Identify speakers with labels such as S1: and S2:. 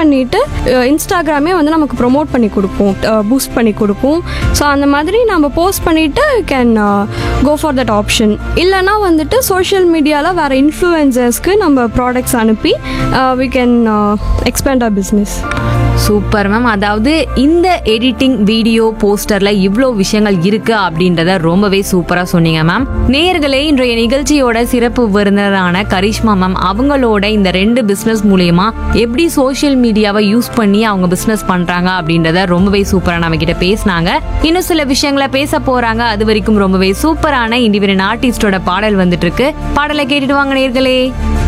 S1: பண்ணிட்டு இன்ஸ்டாகிராமே வந்து நமக்கு ப்ரோமோட் பண்ணி கொடுக்கும் பூஸ்ட் பண்ணி கொடுக்கும் ஸோ அந்த மாதிரி நம்ம போஸ்ட் பண்ணிட்டு can go for that option இல்லைனா வந்துட்டு சோஷியல் மீடியாவில் வேறு இன்ஃப்ளூயன்சர்ஸ்க்கு நம்ம ப்ராடக்ட்ஸ் அனுப்பி we can expand our business
S2: super ma'am அதாவது இந்த எடிட்டிங் வீடியோ போஸ்டர்ல இவ்வளோ விஷயங்கள் இருக்கு அப்படின்றத ரொம்பவே சூப்பரா சொன்னீங்க மேம் நேயர்களே இன்றைய நிகழ்ச்சியோட சிறப்பு விருந்தினரான கரிஷ்மா மேம் அவங்களோட இந்த ரெண்டு பிசினஸ் மூலியமா எப்படி சோஷியல் மீடியாவை யூஸ் பண்ணி அவங்க பிசினஸ் பண்றாங்க அப்படின்றத ரொம்பவே சூப்பரா நம்ம கிட்ட பேசினாங்க இன்னும் சில விஷயங்களை பேச போறாங்க அது வரைக்கும் ரொம்பவே சூப்பரான இண்டிவிஜுவல் ஆர்டிஸ்டோட பாடல் வந்துட்டு இருக்கு பாடலை கேட்டுட்டு வாங்க நேயர்களே